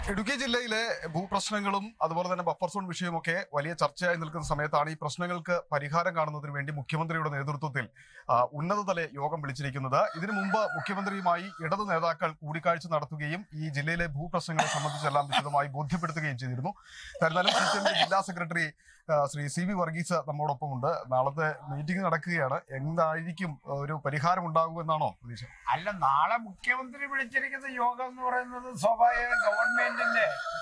ഇടുക്കി ജില്ലയിലെ ഭൂപ്രശ്നങ്ങളും അതുപോലെ തന്നെ ബഫർ സോൺ വിഷയമൊക്കെ വലിയ ചർച്ചയായി നിൽക്കുന്ന സമയത്താണ് ഈ പ്രശ്നങ്ങൾക്ക് പരിഹാരം കാണുന്നതിന് വേണ്ടി മുഖ്യമന്ത്രിയുടെ നേതൃത്വത്തിൽ ആ, ഉന്നതതല യോഗം വിളിച്ചിരിക്കുന്നത് ഇതിനു മുമ്പ് മുഖ്യമന്ത്രിയുമായി ഇടതു നേതാക്കൾ കൂടിക്കാഴ്ച നടത്തുകയും ഈ ജില്ലയിലെ ഭൂപ്രശ്നങ്ങളെ സംബന്ധിച്ചെല്ലാം വിശദമായി ബോധ്യപ്പെടുത്തുകയും ചെയ്തിരുന്നു എന്നാലും സി പി എമ്മിന്റെ ജില്ലാ സെക്രട്ടറി ആ, ശ്രീ സി വി വർഗീസ് നമ്മോടൊപ്പമുണ്ട് നാളത്തെ മീറ്റിംഗ് നടക്കുകയാണ് എന്തായിരിക്കും ഒരു പരിഹാരം ഉണ്ടാകുമെന്നാണോ പ്രതീക്ഷ അല്ല നാളെ മുഖ്യമന്ത്രി വിളിച്ചിരിക്കുന്ന യോഗം എന്ന് പറയുന്നത് സ്വാഭാവിക ഗവൺമെന്റിന്റെ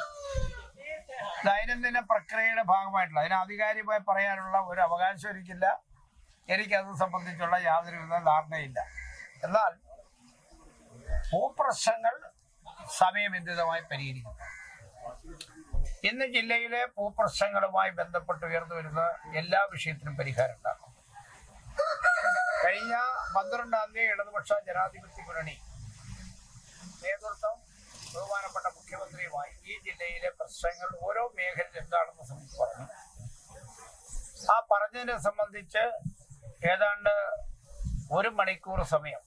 ദൈനംദിന പ്രക്രിയയുടെ ഭാഗമായിട്ടുള്ള അതിന് ആധികാരികമായി പറയാനുള്ള ഒരു അവകാശം എനിക്കില്ല എനിക്കത് സംബന്ധിച്ചുള്ള യാതൊരുവിധ ധാരണയില്ല എന്നാൽ ഭൂപ്രശ്നങ്ങൾ സമയബന്ധിതമായി പരിഹരിക്കുന്നു ഇന്ന് ജില്ലയിലെ ഭൂപ്രശ്നങ്ങളുമായി ബന്ധപ്പെട്ട് ഉയർന്നു വരുന്ന എല്ലാ വിഷയത്തിനും പരിഹാരം ഉണ്ടാക്കും കഴിഞ്ഞ പന്ത്രണ്ടാം തീയതി ഇടതുപക്ഷ ജനാധിപത്യ മുന്നണി നേതൃത്വം ബഹുമാനപ്പെട്ട മുഖ്യമന്ത്രിയുമായി ഈ ജില്ലയിലെ പ്രശ്നങ്ങൾ ഓരോ മേഖലയിൽ എന്താണെന്ന് സംബന്ധിച്ച് പറഞ്ഞു ആ പറഞ്ഞതിനെ സംബന്ധിച്ച് ഏതാണ്ട് ഒരു മണിക്കൂർ സമയം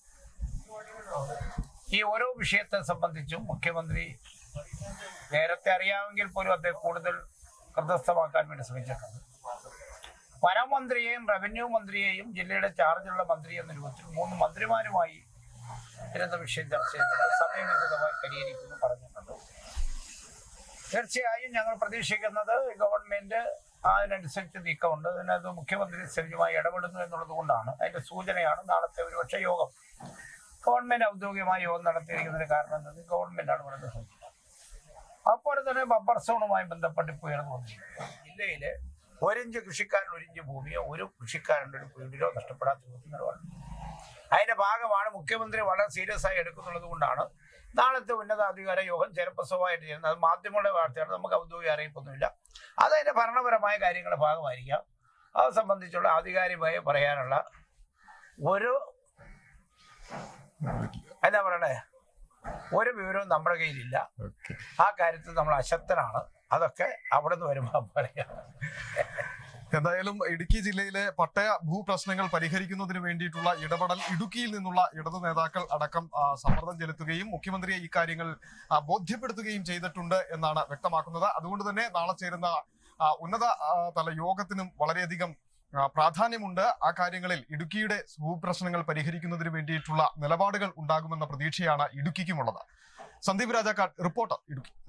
ഈ ഓരോ വിഷയത്തെ സംബന്ധിച്ചും മുഖ്യമന്ത്രി നേരത്തെ അറിയാമെങ്കിൽ പോലും അദ്ദേഹം കൂടുതൽ ഹൃദയസ്ഥമാക്കാൻ വേണ്ടി ശ്രമിച്ചിട്ടുണ്ട് വനമന്ത്രിയെയും റവന്യൂ മന്ത്രിയെയും ജില്ലയുടെ ചാർജുള്ള മന്ത്രി എന്ന രൂപത്തിൽ മൂന്ന് മന്ത്രിമാരുമായി ഇരുന്ന വിഷയം ചർച്ച ചെയ്തത് സമയബന്ധിതമായി പരിഹരിക്കുമെന്ന് പറഞ്ഞിട്ടുണ്ട് തീർച്ചയായും ഞങ്ങൾ പ്രതീക്ഷിക്കുന്നത് ഗവൺമെന്റ് അതിനനുസരിച്ച് നീക്കമുണ്ട് അതിനകത്ത് മുഖ്യമന്ത്രി സ്ഥിരമായി ഇടപെടുന്നു എന്നുള്ളത് കൊണ്ടാണ് അതിന്റെ സൂചനയാണ് നാളത്തെ ഒരുപക്ഷെ യോഗം ഗവൺമെന്റ് ഔദ്യോഗികമായ യോഗം നടത്തിയിരിക്കുന്നതിന് കാരണം എന്നത് ഗവൺമെന്റാണ് ഇവിടെ സൂചിക്കുന്നത് അതുപോലെ തന്നെ ബബ്ബർ സോണുമായി ബന്ധപ്പെട്ട് ഇപ്പോൾ ഉയർന്നു വന്നിരിക്കുന്നത് ജില്ലയിലെ ഒരിഞ്ച് കൃഷിക്കാരൻ ഒരിഞ്ച് ഭൂമിയോ ഒരു കൃഷിക്കാരൻ്റെ ഒരു വീടിനോ നഷ്ടപ്പെടാത്ത രൂപത്തിൽ നിലപാട് അതിന്റെ ഭാഗമാണ് മുഖ്യമന്ത്രി വളരെ സീരിയസ് ആയി എടുക്കുന്നുള്ളത് കൊണ്ടാണ് നാളത്തെ ഉന്നതാധികാര യോഗം ചെറുപ്പസമായിട്ട് ചെയ്യുന്നത് അത് മാധ്യമങ്ങളുടെ വാർത്തയാണ് നമുക്ക് ഔദ്യോഗിക അറിയിപ്പൊന്നുമില്ല അത് അതിന്റെ ഭരണപരമായ കാര്യങ്ങളുടെ ഭാഗമായിരിക്കാം അത് സംബന്ധിച്ചുള്ള ആധികാരികമായി പറയാനുള്ള ഒരു എന്താ പറയണേ ഒരു വിവരവും നമ്മുടെ കയ്യിലില്ല ആ കാര്യത്തിൽ നമ്മൾ അശക്തനാണ് അതൊക്കെ അവിടെ നിന്ന് വരുമ്പോൾ പറയാം എന്തായാലും ഇടുക്കി ജില്ലയിലെ പട്ടയ ഭൂപ്രശ്നങ്ങൾ പരിഹരിക്കുന്നതിന് വേണ്ടിയിട്ടുള്ള ഇടപെടൽ ഇടുക്കിയിൽ നിന്നുള്ള ഇടതു നേതാക്കൾ അടക്കം ആ, സമ്മർദ്ദം ചെലുത്തുകയും മുഖ്യമന്ത്രിയെ ഈ കാര്യങ്ങൾ ആ, ബോധ്യപ്പെടുത്തുകയും ചെയ്തിട്ടുണ്ട് എന്നാണ് വ്യക്തമാക്കുന്നത് അതുകൊണ്ട് തന്നെ നാളെ ചേരുന്ന ആ, ഉന്നത ആ, തല യോഗത്തിനും വളരെയധികം ആ, പ്രാധാന്യമുണ്ട് ആ കാര്യങ്ങളിൽ ഇടുക്കിയുടെ ഭൂപ്രശ്നങ്ങൾ പരിഹരിക്കുന്നതിന് വേണ്ടിയിട്ടുള്ള നിലപാടുകൾ ഉണ്ടാകുമെന്ന പ്രതീക്ഷയാണ് ഇടുക്കിക്കുമുള്ളത് സന്ദീപ് രാജാക്കാട് റിപ്പോർട്ടർ ഇടുക്കി